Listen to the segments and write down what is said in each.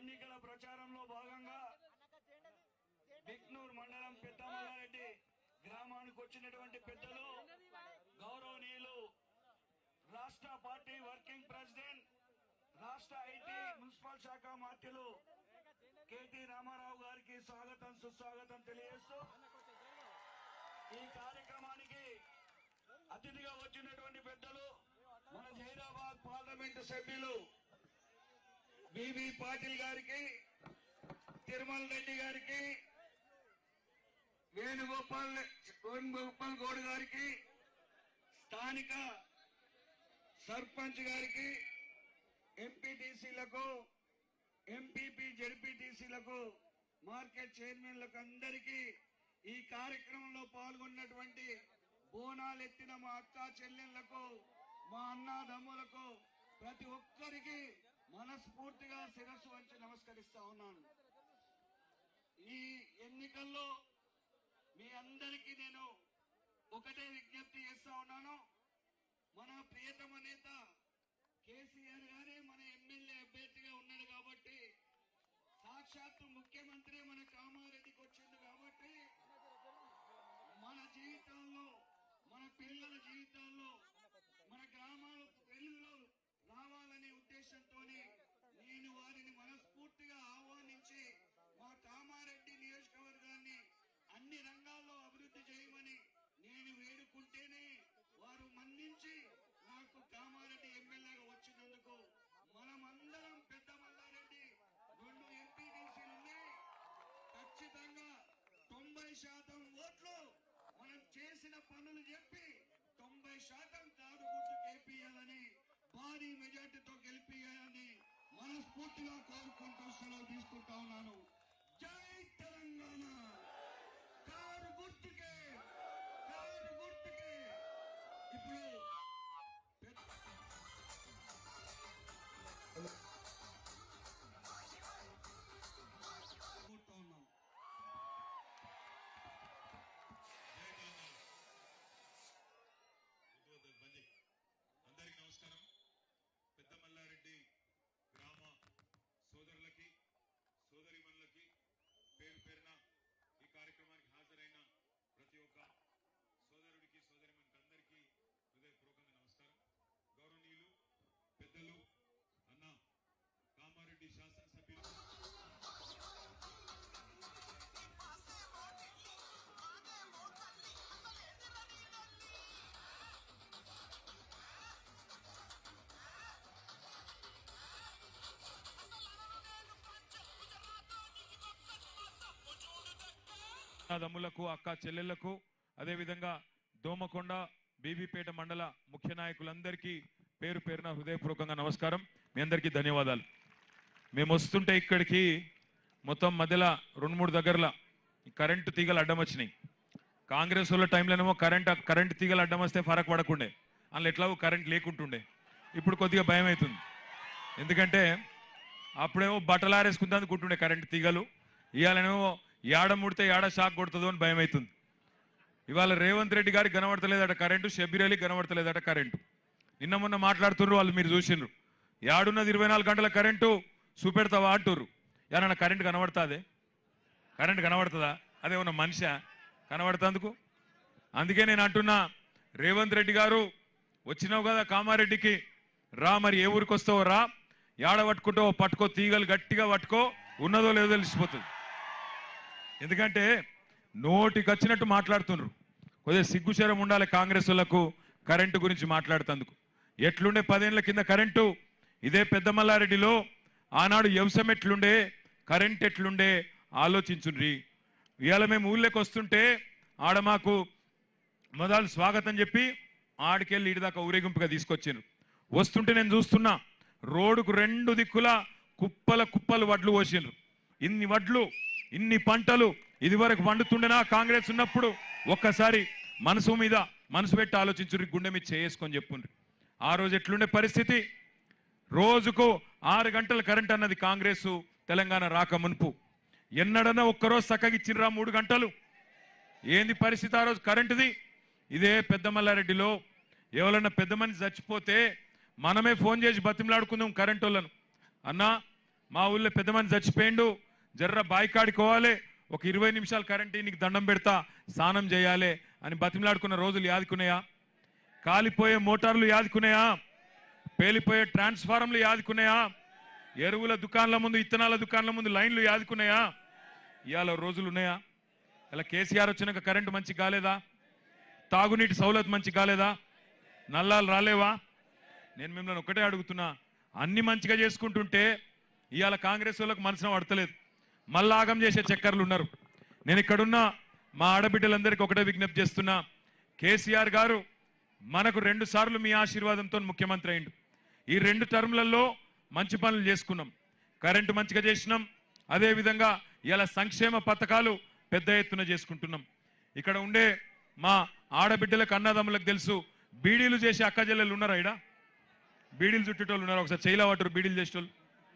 ఎన్నికల ప్రచారంలో భాగంగా బిక్నూర్ మండలం పెద్దమల్లారెడ్డి గ్రామానికి వచ్చినటువంటి పెద్దలు గౌరవనీయులు రాష్ట్ర పార్టీ వర్కింగ్ ప్రెసిడెంట్ రాష్ట్ర ఐటీ మున్సిపల్ శాఖ మాత్యులు కేటీ రామారావు గారికి స్వాగతం సుస్వాగతం తెలియజేస్తూ ఈ కార్యక్రమానికి అతిథిగా వచ్చినటువంటి పెద్దలు మన జైరాబాద్ పార్లమెంటు సభ్యులు బిబి పాటిల్ గారికి తిరుమల రెడ్డి గారికి వేణుగోపాల్ వేణుగోపాల్ గౌడ్ గారికి స్థానిక సర్పంచ్ గారికి ఎంపీటీసీలకు ఎంపీపీ జడ్పీటీసీలకు మార్కెట్ చైర్మన్లకు అందరికీ ఈ కార్యక్రమంలో పాల్గొన్నటువంటి బోనాలు ఎత్తిన మా అక్క చెల్లెళ్లకు మా అన్నదమ్ములకు ప్రతి ఒక్కరికి మనస్ఫూర్తిగా శిరస్సు వంచి నమస్కరిస్తా ఉన్నాను ఈ ఎన్నికల్లో మీ అందరికీ నేను ఒకటే విజ్ఞప్తి చేస్తా ఉన్నాను మన ప్రియతమ నేత కేసీఆర్ గారే మన ఎమ్మెల్యే అభ్యర్థిగా ఉన్నాడు కాబట్టి సాక్షాత్తు ముఖ్యమంత్రి మన కామారెడ్డికి వచ్చింది కాబట్టి మన జీవితాల్లో మన పిల్లల జీవితాల్లో మన గ్రామాల వెలుగులో రావాలనే ఉద్దేశంతో నేను వారిని మనస్ఫూర్తిగా ఆహ్వానించి మా కామారెడ్డి నియోజకవర్గాన్ని అన్ని రంగాల్లో అభివృద్ధి చేయమని నేను వేడుకుంటేనే వారు మన్నించి నాకు కామారెడ్డి ఎమ్మెల్యేగా వచ్చినందుకు మనమందరం పెద్ద మల్లారెడ్డి రెండు ఎంపీటీసీలు ఉన్నాయి ఖచ్చితంగా తొంభై శాతం ఓట్లు మనం చేసిన పనులు చెప్పి తొంభై శాతం కారు గుర్తు గెలిపియాలని భారీ మెజార్టీతో గెలిపియాలని మనస్ఫూర్తిగా కోరుకుంటూ సెలవు తీసుకుంటా ఉన్నాను జై తెలంగాణ కారు గుర్తుకే కారు గుర్తుకే ఇప్పుడు పెద్ద కోరుతా ఉన్నాను ఉద్యోగ బందీ అందరికి నమస్కారం పెద్ద మల్లారెడ్డి గ్రామ సోదరులకి సోదరిమణులకి పేరు పేరున ఈ కార్యక్రమానికి హాజరైన ప్రతి ఒక్క సోదరుడికి సోదరిమణికి అందరికీ హృదయపూర్వకంగా నమస్కారం గౌరవనీయులు పెద్దలు అన్న కామారెడ్డి శాసనసభ్యులు దమ్ములకు అక్క చెల్లెళ్లకు అదేవిధంగా దోమకొండ బీబీపేట మండల ముఖ్య నాయకులందరికీ పేరు పేరున హృదయపూర్వకంగా నమస్కారం మీ అందరికీ ధన్యవాదాలు మేము వస్తుంటే ఇక్కడికి మొత్తం మధ్యలో రెండు మూడు దగ్గరలో ఈ కరెంటు తీగలు అడ్డం వచ్చినాయి కాంగ్రెస్ వాళ్ళ టైంలోనేమో కరెంట్ కరెంట్ తీగలు అడ్డం వస్తే ఫరక్ పడకుండే అందులో ఎట్లాగో కరెంట్ లేకుంటుండే ఇప్పుడు కొద్దిగా భయం అవుతుంది ఎందుకంటే అప్పుడేమో బట్టలు ఆరేసుకుందా అనుకుంటుండే కరెంట్ తీగలు ఇవాళనేమో ఏడ ముడితే ఏడ షాక్ కొడుతుందో అని భయం అవుతుంది ఇవాళ రేవంత్ రెడ్డి గారికి కనబడతలేదట కరెంటు షబ్బీర్ అలీ కనబడతలేదట కరెంటు నిన్న మొన్న మాట్లాడుతున్నారు వాళ్ళు మీరు చూసిండ్రు యాడున్నది ఇరవై నాలుగు గంటల కరెంటు చూపెడతావా అంటుర్రు యారన్నా కరెంటు కనబడుతుంది కరెంట్ కనబడుతుందా అదే ఉన్న మనిషా కనబడుతందుకు అందుకే నేను అంటున్నా రేవంత్ రెడ్డి గారు వచ్చినావు కదా కామారెడ్డికి రా మరి ఏ ఊరికి వస్తావో రా యాడ పట్టుకుంటావో పట్టుకో తీగలు గట్టిగా పట్టుకో ఉన్నదో లేదో తెలిసిపోతుంది ఎందుకంటే నోటికి వచ్చినట్టు మాట్లాడుతున్నారు కొద్దిగా సిగ్గుశరం ఉండాలి కాంగ్రెస్ వాళ్ళకు కరెంటు గురించి మాట్లాడుతందుకు ఎట్లుండే పదేళ్ల కింద కరెంటు ఇదే పెద్ద మల్లారెడ్డిలో ఆనాడు వ్యవసాయం ఎట్లుండే కరెంట్ ఎట్లుండే ఆలోచించుండ్రి ఇవాళ మేము ఊళ్ళోకి వస్తుంటే ఆడ మాకు మొదలు స్వాగతం చెప్పి ఆడికెళ్ళి ఇటు దాకా ఊరేగింపుగా తీసుకొచ్చారు వస్తుంటే నేను చూస్తున్నా రోడ్డుకు రెండు దిక్కుల కుప్పల కుప్పలు వడ్లు పోసిండ్రు ఇన్ని వడ్లు ఇన్ని పంటలు ఇదివరకు పండుతుండేనా కాంగ్రెస్ ఉన్నప్పుడు ఒక్కసారి మనసు మీద మనసు పెట్టి ఆలోచించుర్రి గుండె మీద చేసుకొని చెప్పుండ్రి ఆ రోజు ఎట్లుండే పరిస్థితి రోజుకు ఆరు గంటల కరెంట్ అన్నది కాంగ్రెస్ తెలంగాణ రాక మునుపు ఎన్నడన్నా ఒక్కరోజు చక్కగా ఇచ్చిర్రా మూడు గంటలు ఏంది పరిస్థితి ఆ రోజు కరెంటుది ఇదే పెద్ద మల్లారెడ్డిలో ఎవరన్నా పెద్ద మనిషి చచ్చిపోతే మనమే ఫోన్ చేసి బతిమలాడుకుందాం కరెంట్ వాళ్ళను అన్నా మా ఊళ్ళో పెద్ద మంది చచ్చిపోయిండు జర్ర బాయికాడుకోవాలి ఒక ఇరవై నిమిషాలు కరెంట్ నీకు దండం పెడతా స్నానం చేయాలి అని బతిమలాడుకున్న రోజులు యాదుకున్నాయా కాలిపోయే మోటార్లు యాదుకున్నాయా పేలిపోయే ట్రాన్స్ఫారంలు యాదుకున్నాయా ఎరువుల దుకాణాల ముందు ఇత్తనాల దుకాణాల ముందు లైన్లు యాదుకున్నాయా ఇవాళ రోజులు ఉన్నాయా ఇలా కేసీఆర్ వచ్చినాక కరెంటు మంచి కాలేదా తాగునీటి సౌలత్ మంచి కాలేదా నల్లాలు రాలేవా నేను మిమ్మల్ని ఒకటే అడుగుతున్నా అన్ని మంచిగా చేసుకుంటుంటే ఇవాళ కాంగ్రెస్ వాళ్ళకి మనసున పడతలేదు మళ్ళా ఆగం చేసే చక్కర్లు ఉన్నారు నేను ఇక్కడున్న మా ఆడబిడ్డలందరికీ ఒకటే విజ్ఞప్తి చేస్తున్నా కేసీఆర్ గారు మనకు రెండు సార్లు మీ ఆశీర్వాదంతో ముఖ్యమంత్రి అయిండు ఈ రెండు టర్ములలో మంచి పనులు చేసుకున్నాం కరెంటు మంచిగా చేసినాం అదేవిధంగా ఇలా సంక్షేమ పథకాలు పెద్ద ఎత్తున చేసుకుంటున్నాం ఇక్కడ ఉండే మా ఆడబిడ్డలకు అన్నదమ్ములకు తెలుసు బీడీలు చేసే అక్క చెల్లెలు ఉన్నారా ఇడా బీడీలు చుట్టేటోళ్ళు ఉన్నారు ఒకసారి చైలా వాటర్ బీడీలు చేసేటోళ్ళు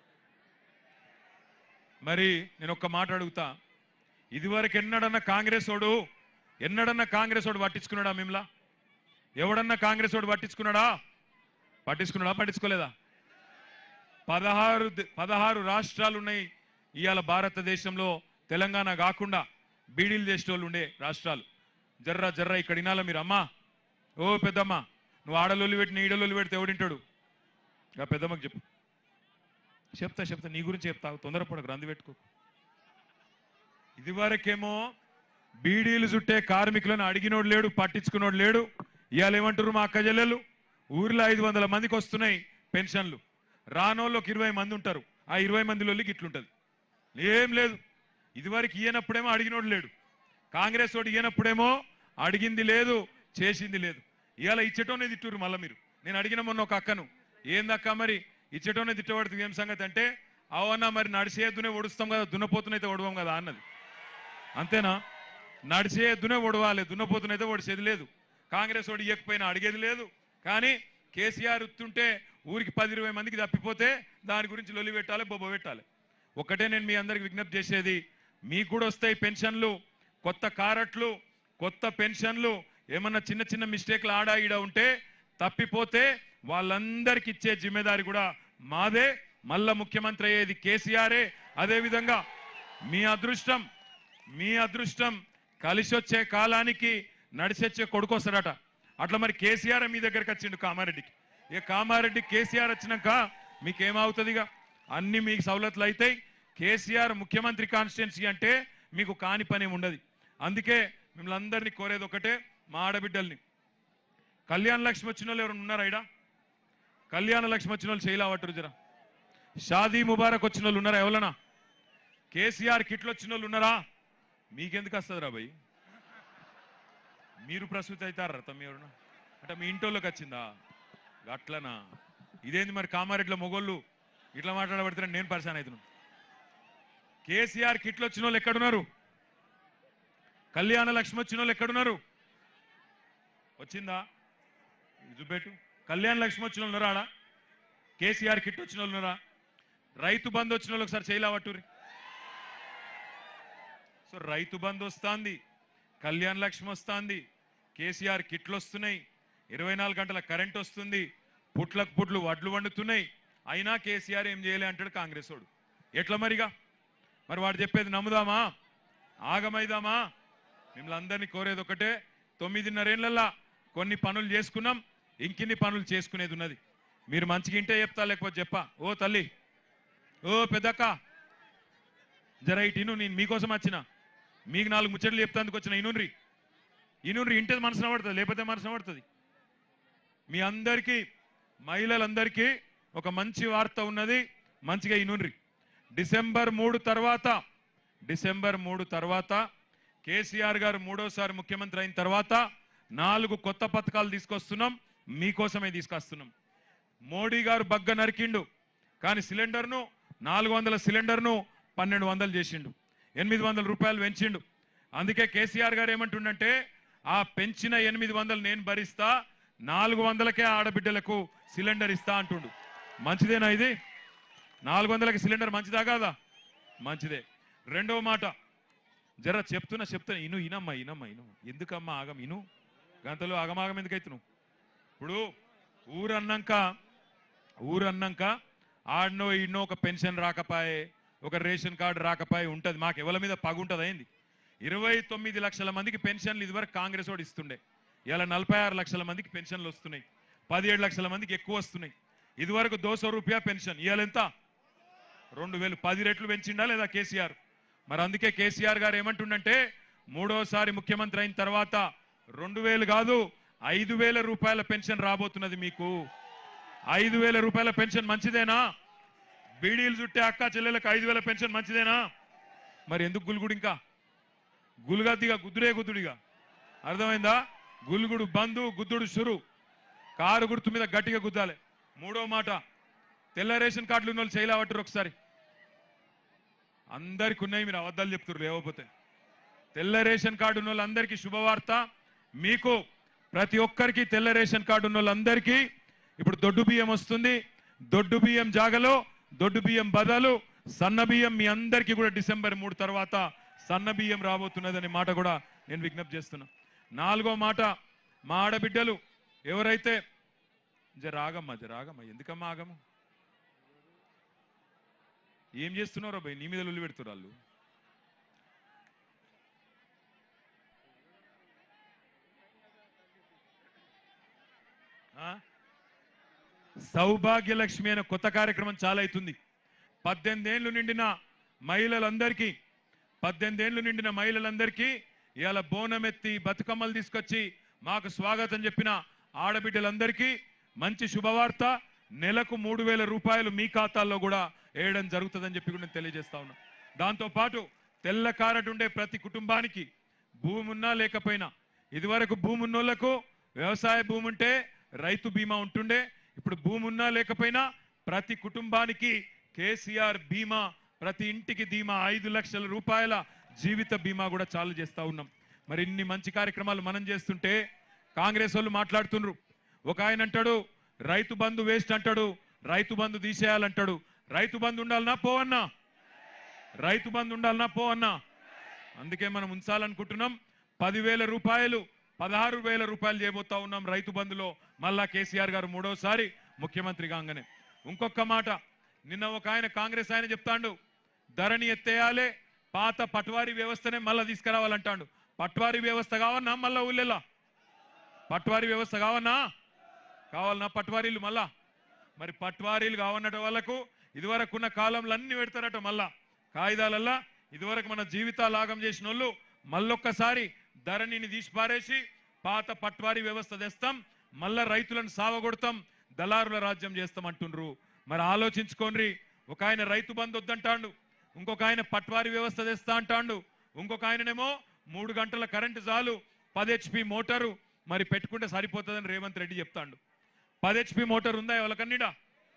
మరి నేను ఒక్క మాట అడుగుతా ఇదివరకు ఎన్నడన్నా కాంగ్రెస్ వాడు ఎన్నడన్నా కాంగ్రెస్ వాడు పట్టించుకున్నాడా మిమ్లా ఎవడన్నా కాంగ్రెస్ వాడు పట్టించుకున్నాడా పట్టించుకున్నాడా పట్టించుకోలేదా పదహారు ద- పదహారు రాష్ట్రాలు ఉన్నాయి ఇవాళ భారతదేశంలో తెలంగాణ కాకుండా బీడీలు చేసేటోళ్ళు ఉండే రాష్ట్రాలు జర్ర జర్ర ఇక్కడ వినాల మీరు అమ్మా ఓ పెద్దమ్మ నువ్వు ఆడలోళ్ళు పెట్టి నీ ఈడలోళ్ళు పెడితే ఎవడింటాడు ఇక పెద్దమ్మకి చెప్పు చెప్తా చెప్తా నీ గురించి చెప్తా తొందరపడకు రంది పెట్టుకో ఇదివరకేమో బీడీలు చుట్టే కార్మికులను అడిగినోడు లేడు పట్టించుకున్నోడు లేడు ఇవాళ ఏమంటారు మా అక్క చెల్లెలు ఊర్లో ఐదు వందల మందికి వస్తున్నాయి పెన్షన్లు రానోళ్ళకి ఇరవై మంది ఉంటారు ఆ ఇరవై మందిలో ఇట్లుంటది ఏం లేదు ఇదివరకు ఈయనప్పుడేమో అడిగినోడు లేడు కాంగ్రెస్ వాడు ఈయనప్పుడేమో అడిగింది లేదు చేసింది లేదు ఇవాళ ఇచ్చటోనే తిట్టురు మళ్ళీ మీరు నేను అడిగిన మొన్న ఒక అక్కను ఏందక్క మరి ఇచ్చటోనే తిట్టబడుతుంది ఏం సంగతి అంటే అవునా మరి నడిచే దునే ఒడుస్తాం కదా దున్నపోతునైతే ఒడవం కదా అన్నది అంతేనా నడిచే దునే ఒడవాలి దున్నపోతునైతే ఒడిచేది లేదు కాంగ్రెస్ వాడు ఇవ్వకపోయినా అడిగేది లేదు కానీ కేసీఆర్ ఉత్తుంటే ఊరికి పది ఇరవై మందికి తప్పిపోతే దాని గురించి లొలి పెట్టాలి బొబ్బ పెట్టాలి ఒకటే నేను మీ అందరికి విజ్ఞప్తి చేసేది మీకు కూడా వస్తాయి పెన్షన్లు కొత్త కారట్లు కొత్త పెన్షన్లు ఏమన్నా చిన్న చిన్న మిస్టేక్లు ఆడా ఈడ ఉంటే తప్పిపోతే వాళ్ళందరికి ఇచ్చే జిమ్మేదారి కూడా మాదే మళ్ళా ముఖ్యమంత్రి అయ్యేది కేసీఆరే అదేవిధంగా మీ అదృష్టం మీ అదృష్టం కలిసి వచ్చే కాలానికి నడిచొచ్చే కొడుకు వస్తాడట అట్లా మరి కేసీఆర్ మీ దగ్గరికి వచ్చిండు కామారెడ్డికి ఇక కామారెడ్డి కేసీఆర్ వచ్చినాక మీకేమవుతుందిగా అన్ని మీకు సవలతులు అవుతాయి కేసీఆర్ ముఖ్యమంత్రి కాన్స్టిట్యున్సీ అంటే మీకు కాని పని ఉండదు అందుకే మిమ్మల్ని అందరినీ కోరేది ఒకటే మా ఆడబిడ్డల్ని కళ్యాణ లక్ష్మి వచ్చిన వాళ్ళు ఎవరైనా ఉన్నారా ఇడా కళ్యాణ లక్ష్మి వచ్చిన వాళ్ళు చేయలేవట్టు జరా షాదీ ముబారక్ వచ్చిన వాళ్ళు ఉన్నారా ఎవరన్నా కేసీఆర్ కిట్లు వచ్చిన వాళ్ళు ఉన్నారా మీకెందుకు వస్తుంది రా భయ్ మీరు ప్రసూతి అవుతారా తమ్మి ఎవరన్నా అంటే మీ ఇంటోళ్ళకి వచ్చిందా అట్లనా ఇదేంది మరి కామారెడ్ల మొగోళ్ళు ఇట్లా మాట్లాడబడుతున్నా నేను పరిశాన్ అవుతున్నాను కేసీఆర్ కిట్లు వచ్చిన వాళ్ళు ఎక్కడున్నారు కళ్యాణ లక్ష్మి వచ్చిన వాళ్ళు ఎక్కడున్నారు వచ్చిందా ఇది చూపెట్టు కళ్యాణ లక్ష్మి వచ్చిన వాళ్ళు ఉన్నారా ఆడ కేసీఆర్ కిట్ వచ్చిన వాళ్ళు ఉన్నారా రైతు బంధు వచ్చిన వాళ్ళు ఒకసారి చేయలేవట్టుర్రి సో రైతు బంధు వస్తుంది కళ్యాణ లక్ష్మి వస్తుంది కేసీఆర్ కిట్లు వస్తున్నాయి ఇరవై నాలుగు గంటల కరెంట్ వస్తుంది పుట్లకు పుట్లు వడ్లు వండుతున్నాయి అయినా కేసీఆర్ ఏం చేయలే అంటాడు కాంగ్రెస్ వాడు ఎట్లా మరిగా మరి వాడు చెప్పేది నమ్ముదామా ఆగమైదామా మిమ్మల్ని అందరినీ కోరేది ఒకటే తొమ్మిదిన్నరేళ్లల్లా కొన్ని పనులు చేసుకున్నాం ఇంకిన్ని పనులు చేసుకునేది ఉన్నది మీరు మంచిగా ఇంటే చెప్తా లేకపోతే చెప్పా ఓ తల్లి ఓ పెద్దక్క జర ఇటు ఇను నేను మీకోసం వచ్చిన మీకు నాలుగు ముచ్చట్లు చెప్తాందుకు వచ్చిన ఇనుండ్రి ఇనుండ్రి ఇంటే మనసున పడుతుంది లేకపోతే మనసున పడుతుంది మీ అందరికీ మహిళలందరికీ ఒక మంచి వార్త ఉన్నది మంచిగా ఇనుండ్రి డిసెంబర్ మూడు తర్వాత డిసెంబర్ మూడు తర్వాత కేసీఆర్ గారు మూడోసారి ముఖ్యమంత్రి అయిన తర్వాత నాలుగు కొత్త పథకాలు తీసుకొస్తున్నాం మీకోసమే తీసుకొస్తున్నాం మోడీ గారు బగ్గ నరికిండు కానీ సిలిండర్ను నాలుగు వందల సిలిండర్ను పన్నెండు వందలు చేసిండు ఎనిమిది వందల రూపాయలు పెంచిండు అందుకే కేసీఆర్ గారు ఏమంటుండంటే ఆ పెంచిన ఎనిమిది వందలు నేను భరిస్తా నాలుగు వందలకే ఆడబిడ్డలకు సిలిండర్ ఇస్తా అంటుండు మంచిదేనా ఇది నాలుగు వందలకి సిలిండర్ మంచిదా కాదా మంచిదే రెండవ మాట జర చెప్తున్నా చెప్తున్నా ఇను ఇనమ్మా ఇనమ్మా ఇను ఎందుకమ్మా ఆగం ఇను గంతలో ఆగమాగం ఎందుకైతే నువ్వు ఇప్పుడు ఊరన్నాక ఊరన్నాక ఆడనో ఈడనో ఒక పెన్షన్ రాకపాయే ఒక రేషన్ కార్డు రాకపాయే ఉంటుంది మాకు ఎవరి మీద పగు ఉంటుంది అయింది ఇరవై తొమ్మిది లక్షల మందికి పెన్షన్లు ఇదివరకు కాంగ్రెస్ వాడు ఇస్తుండే ఇలా నలభై ఆరు లక్షల మందికి పెన్షన్లు వస్తున్నాయి పదిహేడు లక్షల మందికి ఎక్కువ వస్తున్నాయి ఇదివరకు దోసో రూపాయ పెన్షన్ ఇవాళ ఎంత రెండు వేలు పది రెట్లు పెంచిండా లేదా కేసీఆర్ మరి అందుకే కేసీఆర్ గారు ఏమంటుండంటే మూడోసారి ముఖ్యమంత్రి అయిన తర్వాత రెండు వేలు కాదు ఐదు వేల రూపాయల పెన్షన్ రాబోతున్నది మీకు ఐదు వేల రూపాయల పెన్షన్ మంచిదేనా బీడీలు చుట్టే అక్క చెల్లెలకు ఐదు వేల పెన్షన్ మంచిదేనా మరి ఎందుకు గుల్గుడు ఇంకా గులుగద్దిగా గుద్దురే గుద్దుడిగా అర్థమైందా గుల్గుడు బంధు గుద్దుడు షురు కారు గుర్తు మీద గట్టిగా గుద్దాలి మూడో మాట తెల్ల రేషన్ కార్డులు ఉన్న వాళ్ళు చేయలేవట్టారు ఒకసారి అందరికి ఉన్నాయి మీరు అబద్ధాలు చెప్తున్నారు లేకపోతే తెల్ల రేషన్ కార్డు ఉన్న వాళ్ళందరికీ శుభవార్త మీకు ప్రతి ఒక్కరికి తెల్ల రేషన్ కార్డు ఉన్న వాళ్ళందరికీ ఇప్పుడు దొడ్డు బియ్యం వస్తుంది దొడ్డు బియ్యం జాగలో దొడ్డు బియ్యం బదలు సన్న బియ్యం మీ అందరికీ కూడా డిసెంబర్ మూడు తర్వాత సన్న బియ్యం రాబోతున్నదనే మాట కూడా నేను విజ్ఞప్తి చేస్తున్నా నాలుగో మాట మా ఆడబిడ్డలు ఎవరైతే జర ఆగమ్మా జర ఆగమ్మా ఎందుకమ్మా ఆగము ఏం చేస్తున్నారో భయ్ నీ మీద లొల్లి పెడుతున్నారు వాళ్ళు ఆ? సౌభాగ్యలక్ష్మి అనే కొత్త కార్యక్రమం చాలా అవుతుంది పద్దెనిమిది ఏళ్ళు నిండిన మహిళలందరికీ పద్దెనిమిది ఏళ్ళు నిండిన మహిళలందరికీ ఇవాళ బోనం ఎత్తి బతుకమ్మలు తీసుకొచ్చి మాకు స్వాగతం చెప్పిన ఆడబిడ్డలందరికీ మంచి శుభవార్త నెలకు మూడు వేల రూపాయలు మీ ఖాతాల్లో కూడా వేయడం జరుగుతుందని చెప్పి కూడా నేను తెలియజేస్తా ఉన్నా దాంతో పాటు తెల్ల కారట్ ఉండే ప్రతి కుటుంబానికి భూమి ఉన్నా లేకపోయినా ఇదివరకు భూమి ఉన్నోళ్లకు వ్యవసాయ భూమి ఉంటే రైతు బీమా ఉంటుండే ఇప్పుడు భూమి ఉన్నా లేకపోయినా ప్రతి కుటుంబానికి కేసీఆర్ బీమా ప్రతి ఇంటికి ధీమా ఐదు లక్షల రూపాయల జీవిత బీమా కూడా చాలు చేస్తా ఉన్నాం మరి ఇన్ని మంచి కార్యక్రమాలు మనం చేస్తుంటే కాంగ్రెస్ వాళ్ళు మాట్లాడుతున్నారు ఒక ఆయన అంటాడు రైతు బంధు వేస్ట్ అంటాడు రైతు బంధు తీసేయాలంటాడు రైతు బంధు ఉండాలనా పో అన్నా రైతు బంధు ఉండాలనా పో అన్నా అందుకే మనం ఉంచాలనుకుంటున్నాం పదివేల రూపాయలు పదహారు వేల రూపాయలు చేయబోతా ఉన్నాం రైతు బంధులో మళ్ళా కేసీఆర్ గారు మూడోసారి ముఖ్యమంత్రి కాగానే ఇంకొక మాట నిన్న ఒక ఆయన కాంగ్రెస్ ఆయన చెప్తాండు ధరని ఎత్తేయాలి పాత పట్వారీ వ్యవస్థనే మళ్ళా తీసుకురావాలంటాడు పట్వారీ వ్యవస్థ కావన్నా మళ్ళా ఊళ్ళెలా పట్వారీ వ్యవస్థ కావన్నా కావాలన్నా పట్వారీలు మళ్ళా మరి పట్వారీలు కావన్నట వాళ్ళకు ఇదివరకున్న కాలంలో అన్ని పెడతారట మళ్ళా కాగితాలల్లా ఇదివరకు మన జీవితాలు ఆగం చేసిన వాళ్ళు మళ్ళొక్కసారి ధరణిని తీసి పారేసి పాత పట్వారీ వ్యవస్థ తెస్తాం మళ్ళా రైతులను సావగొడతాం దళారుల రాజ్యం చేస్తాం అంటుండ్రు మరి ఆలోచించుకోండి ఒక ఆయన రైతు బంధు వద్దంటాండు ఇంకొక ఆయన పట్వారీ వ్యవస్థ తెస్తా అంటాండు ఇంకొక ఆయననేమో మూడు గంటల కరెంటు చాలు పది హెచ్పి మోటారు మరి పెట్టుకుంటే సరిపోతుందని రేవంత్ రెడ్డి చెప్తాండు పది హెచ్పి మోటార్ ఉందా ఎవరికన్నీడా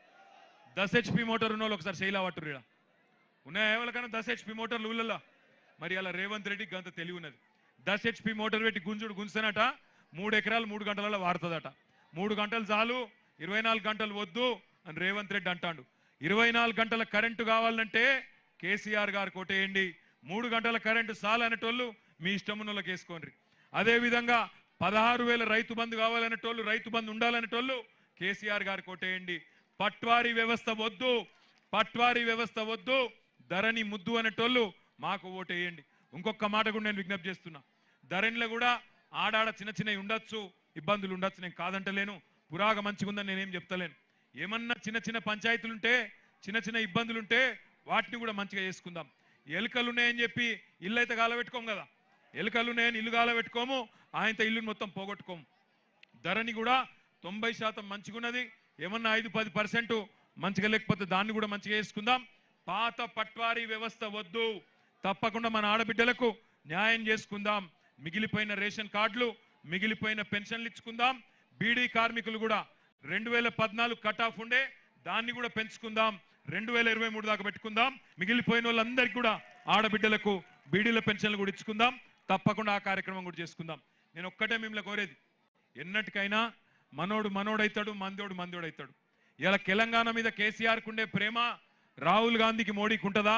దస్ హెచ్పి మోటార్ ఉన్న వాళ్ళు ఒకసారి శైలా పట్టురు ఈడ ఉన్నాయా ఎవరికన్నా దస్ హెచ్పి మోటార్లు ఊళ్ళల్లో మరి అలా రేవంత్ రెడ్డికి గంత తెలివి ఉన్నది దస్ హెచ్పి మోటార్ పెట్టి గుంజుడు గుంజుతానట మూడు ఎకరాలు మూడు గంటలలో వాడుతుందట మూడు గంటలు చాలు ఇరవై నాలుగు గంటలు వద్దు అని రేవంత్ రెడ్డి అంటాడు ఇరవై నాలుగు గంటల కరెంటు కావాలంటే కేసీఆర్ గారు కొట్టేయండి మూడు గంటల కరెంటు చాలు అనేటోళ్ళు మీ ఇష్టం ఉన్నోళ్ళకి వేసుకోండి అదే విధంగా పదహారు వేల రైతు బంధు కావాలనేటోళ్ళు రైతు బంధు ఉండాలనేటోళ్ళు కేసీఆర్ గారు కొట్టేయండి పట్వారీ వ్యవస్థ వద్దు పట్వారీ వ్యవస్థ వద్దు ధరణి ముద్దు అనేటోళ్ళు మాకు ఓటేయండి ఇంకొక మాట కూడా నేను విజ్ఞప్తి చేస్తున్నా ధరణిలో కూడా ఆడాడ చిన్న చిన్నవి ఉండొచ్చు ఇబ్బందులు ఉండొచ్చు నేను కాదంటలేను పురాగ మంచిగా ఉందని నేనేం చెప్తలేను ఏమన్నా చిన్న చిన్న పంచాయతీలుంటే చిన్న చిన్న ఇబ్బందులుంటే వాటిని కూడా మంచిగా చేసుకుందాం ఎలుకలు ఉన్నాయని చెప్పి ఇల్లు అయితే గాలబెట్టుకోము కదా ఎలుకలు ఉన్నాయని ఇల్లు గాలబెట్టుకోము ఆయనతో ఇల్లుని మొత్తం పోగొట్టుకోము ధరని కూడా తొంభై శాతం మంచిగున్నది ఏమన్నా ఐదు పది పర్సెంట్ మంచిగా లేకపోతే దాన్ని కూడా మంచిగా వేసుకుందాం పాత పట్వారీ వ్యవస్థ వద్దు తప్పకుండా మన ఆడబిడ్డలకు న్యాయం చేసుకుందాం మిగిలిపోయిన రేషన్ కార్డులు మిగిలిపోయిన పెన్షన్లు ఇచ్చుకుందాం బీడీ కార్మికులు కూడా రెండు వేల పద్నాలుగు కట్ ఆఫ్ ఉండే దాన్ని కూడా పెంచుకుందాం రెండు వేల ఇరవై మూడు దాకా పెట్టుకుందాం మిగిలిపోయిన వాళ్ళందరికీ కూడా ఆడబిడ్డలకు బీడీల పెన్షన్లు కూడా ఇచ్చుకుందాం తప్పకుండా ఆ కార్యక్రమం కూడా చేసుకుందాం నేను ఒక్కటే మిమ్మల్ని కోరేది ఎన్నటికైనా మనోడు మనోడైతాడు మందోడు మందోడైతాడు ఇలా తెలంగాణ మీద కేసీఆర్కు ఉండే ప్రేమ రాహుల్ గాంధీకి మోడీకి ఉంటుందా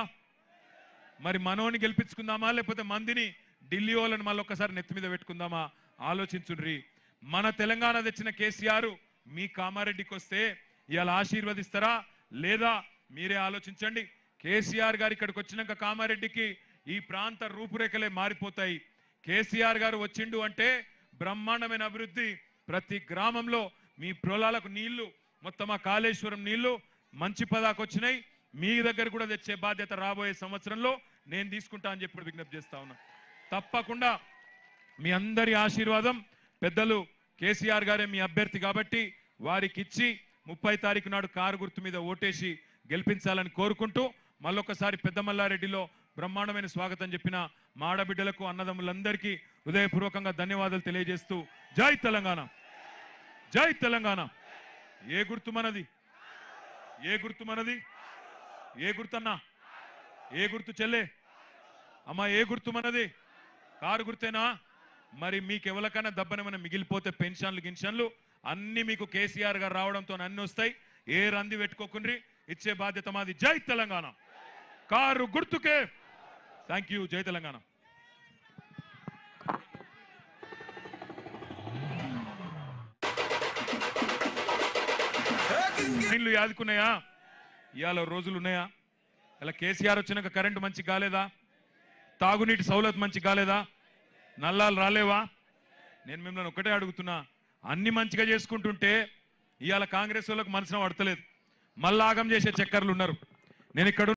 మరి మనోని గెలిపించుకుందామా లేకపోతే మందిని ఢిల్లీ వాళ్ళని మళ్ళీ ఒక్కసారి నెత్తి మీద పెట్టుకుందామా ఆలోచించుండ్రి మన తెలంగాణ తెచ్చిన కేసీఆర్ మీ కామారెడ్డికి వస్తే ఇవాళ ఆశీర్వదిస్తారా లేదా మీరే ఆలోచించండి కేసీఆర్ గారు ఇక్కడికి వచ్చినాక కామారెడ్డికి ఈ ప్రాంత రూపురేఖలే మారిపోతాయి కేసీఆర్ గారు వచ్చిండు అంటే బ్రహ్మాండమైన అభివృద్ధి ప్రతి గ్రామంలో మీ పొలాలకు నీళ్లు మొత్తం ఆ కాళేశ్వరం నీళ్లు మంచి పదాకు వచ్చినాయి మీ దగ్గర కూడా తెచ్చే బాధ్యత రాబోయే సంవత్సరంలో నేను తీసుకుంటా అని చెప్పి విజ్ఞప్తి చేస్తా ఉన్నా తప్పకుండా మీ అందరి ఆశీర్వాదం పెద్దలు కేసీఆర్ గారే మీ అభ్యర్థి కాబట్టి వారికి ఇచ్చి ముప్పై తారీఖు నాడు కారు గుర్తు మీద ఓటేసి గెలిపించాలని కోరుకుంటూ మళ్ళొకసారి పెద్ద మల్లారెడ్డిలో బ్రహ్మాండమైన స్వాగతం చెప్పిన మా ఆడబిడ్డలకు అన్నదమ్ములందరికీ హృదయపూర్వకంగా ధన్యవాదాలు తెలియజేస్తూ జై తెలంగాణ జై తెలంగాణ ఏ గుర్తు మనది ఏ గుర్తు మనది ఏ గుర్తన్నా ఏ గుర్తు చెల్లే అమ్మా ఏ గుర్తు మనది కారు గుర్తేనా మరి మీకు ఎవరికైనా దబ్బనమైన మిగిలిపోతే పెన్షన్లు గిన్షన్లు అన్ని మీకు కేసీఆర్ గారు రావడంతో అన్ని వస్తాయి ఏ రంది పెట్టుకోకుండ్రి ఇచ్చే బాధ్యత మాది జై తెలంగాణ కారు గుర్తుకే థ్యాంక్ యూ జై తెలంగాణ ట్రైన్లు యాదుకున్నాయా ఇవాళ రోజులు ఉన్నాయా ఇలా కేసీఆర్ వచ్చినాక కరెంటు మంచి కాలేదా తాగునీటి సౌలత్ మంచి కాలేదా నల్లాలు రాలేవా నేను మిమ్మల్ని ఒకటే అడుగుతున్నా అన్ని మంచిగా చేసుకుంటుంటే ఇవాళ కాంగ్రెస్ వాళ్ళకి మనసున పడతలేదు మళ్ళా ఆగం చేసే చక్కర్లు ఉన్నారు నేను ఇక్కడ